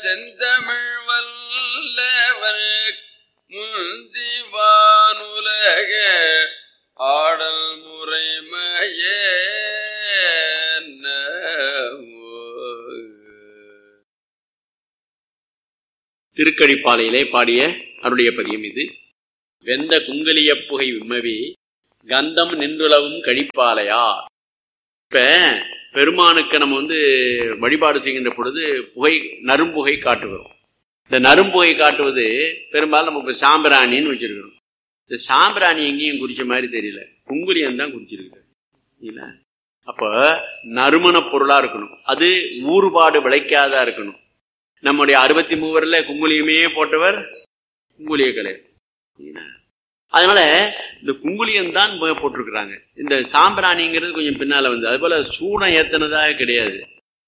செந்தமிழ் வல்லவர் முந்திவானுலக ஆடல் முறைமையே திருக்கழிப்பாலையிலே பாடிய அருடைய பதியம் இது வெந்த குங்கலிய புகை விம்மவி கந்தம் நின்றுளவும் கழிப்பாலையா இப்ப பெருமானுக்கு நம்ம வந்து வழிபாடு செய்கின்ற பொழுது புகை நரும்புகை காட்டுகிறோம் இந்த நரும்புகை காட்டுவது பெரும்பாலும் நம்ம இப்ப சாம்பிராணின்னு வச்சிருக்கிறோம் இந்த சாம்பிராணி எங்கேயும் குறிச்ச மாதிரி தெரியல குங்குலியம் தான் குறிச்சிருக்கு இல்ல அப்ப நறுமண பொருளா இருக்கணும் அது ஊறுபாடு விளைக்காதா இருக்கணும் நம்முடைய அறுபத்தி மூவர்ல குங்குலியமே போட்டவர் குங்குலிய கலை அதனால இந்த குங்குலியம் தான் போட்டிருக்கிறாங்க இந்த சாம்பிராணிங்கிறது கொஞ்சம் பின்னால வந்து அது போல சூடம் ஏத்தனதாக கிடையாது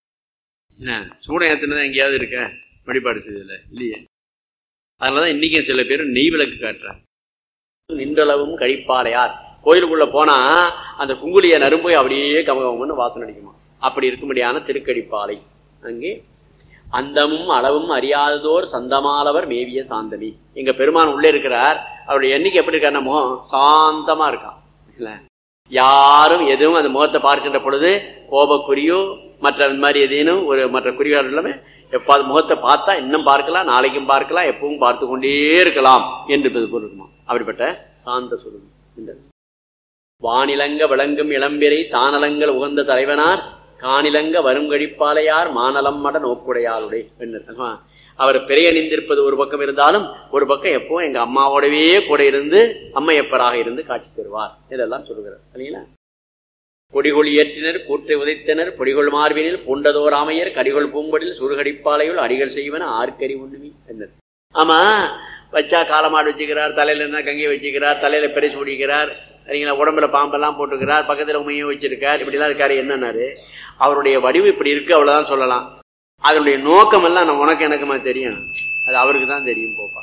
என்ன சூடம் ஏத்தனதா எங்கேயாவது இருக்க வழிபாடு செய்ததுல இல்லையே அதனாலதான் இன்னைக்கும் சில பேர் நெய் விளக்கு காட்டுறாங்க நின்றளவும் கழிப்பாளையார் கோயிலுக்குள்ள போனா அந்த குங்குலிய நரும்பு அப்படியே கமகமன்னு வாசனை அடிக்குமா அப்படி இருக்கும்படியான திருக்கடிப்பாலை அங்கே அந்தமும் அளவும் அறியாததோர் சந்தமாலவர் மேவிய சாந்தமி எங்க பெருமான் உள்ளே இருக்கிறார் அவருடைய எண்ணிக்கை எப்படி இருக்காருன்னா முகம் சாந்தமா இருக்கான் இல்ல யாரும் எதுவும் அந்த முகத்தை பார்க்கின்ற பொழுது கோபக்குறியோ மற்ற இந்த மாதிரி எதேனும் ஒரு மற்ற குறிகள் எல்லாமே எப்பாவது முகத்தை பார்த்தா இன்னும் பார்க்கலாம் நாளைக்கும் பார்க்கலாம் எப்பவும் பார்த்து கொண்டே இருக்கலாம் என்று பொருள் இருக்குமா அப்படிப்பட்ட சாந்த சொல்லுங்க வானிலங்க விளங்கும் இளம்பிரை தானலங்கள் உகந்த தலைவனார் காணிலங்க வரும் கழிப்பாளையார் மானலம் மட நோக்குடையாளுடைய என்ன அவர் பெரிய அணிந்திருப்பது ஒரு பக்கம் இருந்தாலும் ஒரு பக்கம் எப்பவும் எங்க அம்மாவோடவே கூட இருந்து அம்மையப்பராக இருந்து காட்சி தருவார் இதெல்லாம் சொல்லுகிறார் இல்லைங்களா கொடிகொள் இயற்றினர் கூற்றை உதைத்தனர் பொடிகொள் மார்பினில் பூண்டதோராமையர் கடிகொள் பூம்படில் சுருகடிப்பாளையுள் அடிகள் செய்வன ஆர்க்கறி உண்ணுமி என்றது ஆமா வச்சா காலமாடு வச்சுக்கிறார் தலையில என்ன கங்கையை வச்சுக்கிறார் தலையில பெருசு பிடிக்கிறார் சரிங்களா உடம்புல பாம்பெல்லாம் போட்டுக்கிறார் பக்கத்துல உமையும் வச்சிருக்கார் இப்படிலாம் இருக்காரு என்னன்னாரு அவருடைய வடிவு இப்படி இருக்கு அவ்வளவுதான் சொல்லலாம் அதனுடைய நோக்கம் எல்லாம் நம்ம உனக்கு எனக்குமா தெரியும் அது அவருக்கு தான் தெரியும் போப்பா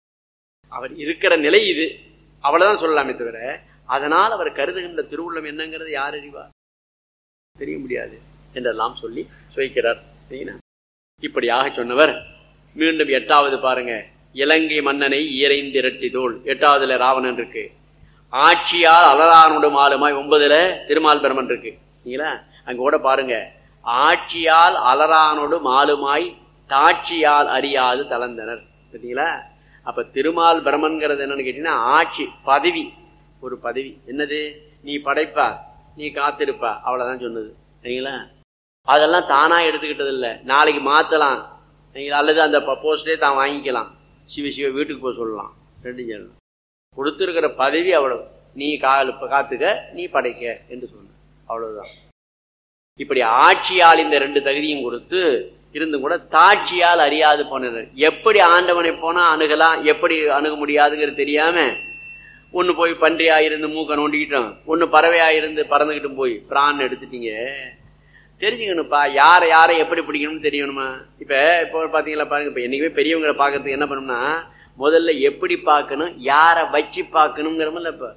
அவர் இருக்கிற நிலை இது அவ்வளவுதான் சொல்லலாமே தவிர அதனால் அவர் கருதுகின்ற திருவுள்ளம் என்னங்கிறது யார் அறிவார் தெரிய முடியாது என்றெல்லாம் சொல்லி சுவைக்கிறார் இப்படியாக சொன்னவர் மீண்டும் எட்டாவது பாருங்க இலங்கை மன்னனை ஈரைந்திரட்டி தோல் எட்டாவதுல ராவணன் இருக்கு ஆட்சியால் அலரானுடு மாலுமாய் ஒன்பதுல திருமால் பெருமன் இருக்கு சரிங்களா அங்க கூட பாருங்க ஆட்சியால் அலரானோடு மாலுமாய் தாட்சியால் அறியாது தளர்ந்தனர் சரிங்களா அப்ப திருமால் பிரமன்கிறது என்னன்னு கேட்டீங்கன்னா ஆட்சி பதவி ஒரு பதவி என்னது நீ படைப்பா நீ காத்திருப்பா அவ்வளவுதான் சொன்னது சரிங்களா அதெல்லாம் தானா எடுத்துக்கிட்டது இல்லை நாளைக்கு மாத்தலாம் அல்லது அந்த போஸ்டே தான் வாங்கிக்கலாம் சிவ சிவ வீட்டுக்கு போக சொல்லலாம் ரெண்டு சொல்லலாம் கொடுத்துருக்கிற பதவி அவ்வளவு நீ கால் காத்துக்க நீ படைக்க என்று சொன்ன அவ்வளவுதான் இப்படி ஆட்சியால் இந்த ரெண்டு தகுதியும் கொடுத்து இருந்தும் கூட தாட்சியால் அறியாது போனர் எப்படி ஆண்டவனை போனா அணுகலாம் எப்படி அணுக முடியாதுங்கிறது தெரியாம ஒன்னு போய் பன்றியா இருந்து மூக்க நோண்டிக்கிட்டோம் ஒன்னு பறவையா இருந்து பறந்துகிட்டும் போய் பிரான் எடுத்துட்டீங்க தெரிஞ்சுக்கணும்ப்பா யாரை யாரை எப்படி பிடிக்கணும்னு தெரியணுமா இப்ப இப்போ பாத்தீங்களா பாருங்க இப்ப என்னைக்குமே பெரியவங்களை பாக்கிறதுக்கு என்ன பண்ணணும்னா முதல்ல எப்படி பார்க்கணும் யாரை வச்சு பார்க்கணுங்கிறமில்ல இப்ப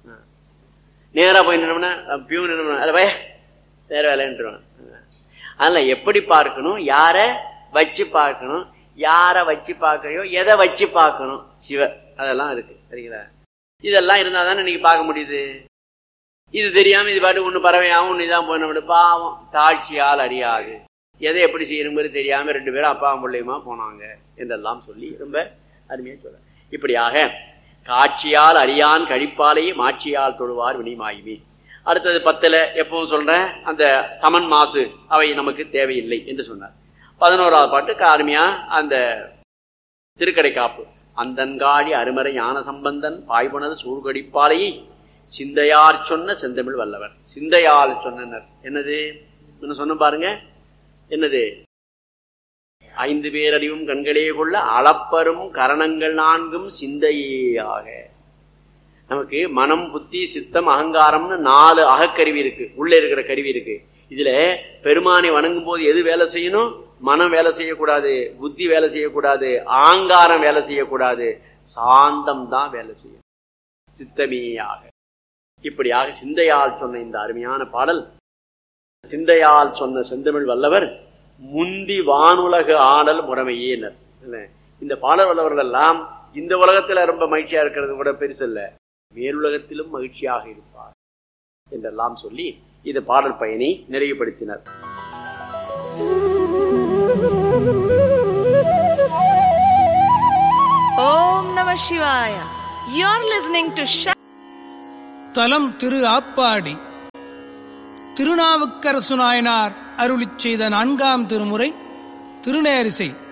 நேரா போய் நின்னோம்னா பியூன் நின்னோம்னா அதை பய வேற வேலைன்றான் அதனால எப்படி பார்க்கணும் யார வச்சு பார்க்கணும் யார வச்சு பார்க்கறையோ எதை வச்சு பார்க்கணும் சிவ அதெல்லாம் இருக்கு சரிங்களா இதெல்லாம் இருந்தா தானே இன்னைக்கு பார்க்க முடியுது இது தெரியாம இது பாட்டு ஒண்ணு பறவையாவும் ஒண்ணு இதான் போன பாவம் தாட்சியால் அறியாது எதை எப்படி செய்யணுங்கிறது தெரியாம ரெண்டு பேரும் அப்பா பிள்ளையுமா போனாங்க என்றெல்லாம் சொல்லி ரொம்ப அருமையா சொல்ல இப்படியாக காட்சியால் அறியான் கழிப்பாலேயே மாட்சியால் தொழுவார் வினிமாயுமே அடுத்தது பத்துல எப்பவும் சொல்றேன் அந்த சமன் மாசு அவை நமக்கு தேவையில்லை என்று சொன்னார் பதினோராவது பாட்டு அருமையா அந்த திருக்கடை காப்பு அந்தன்காடி அருமறை ஞான சம்பந்தன் பாய்பனது சூழ்கடிப்பாலையை சிந்தையார் சொன்ன செந்தமிழ் வல்லவர் சிந்தையால் சொன்னனர் என்னது சொன்ன பாருங்க என்னது ஐந்து பேரறிவும் கண்களே கொள்ள அளப்பரும் கரணங்கள் நான்கும் சிந்தையாக நமக்கு மனம் புத்தி சித்தம் அகங்காரம்னு நாலு அகக்கருவி இருக்கு உள்ள இருக்கிற கருவி இருக்கு இதுல பெருமானை வணங்கும் போது எது வேலை செய்யணும் மனம் வேலை செய்யக்கூடாது புத்தி வேலை செய்யக்கூடாது ஆங்காரம் வேலை செய்யக்கூடாது சாந்தம் தான் வேலை செய்யும் சித்தமேயாக இப்படியாக சிந்தையால் சொன்ன இந்த அருமையான பாடல் சிந்தையால் சொன்ன செந்தமிழ் வல்லவர் முந்தி வானுலகு ஆடல் முறைமையேனர் என்ன? இந்த பாடல் வல்லவர்கள் எல்லாம் இந்த உலகத்துல ரொம்ப மகிழ்ச்சியா இருக்கிறது கூட பெருசல்ல மேலுலகத்திலும் மகிழ்ச்சியாக இருப்பார் என்றெல்லாம் சொல்லி இந்த பாடல் பயனை நிறைவுபடுத்தினர் Om Namah Shivaya. You're listening to Sha- தலம் திரு ஆப்பாடி திருநாவுக்கரசு நாயனார் அருளிச் செய்த நான்காம் திருமுறை திருநேரிசை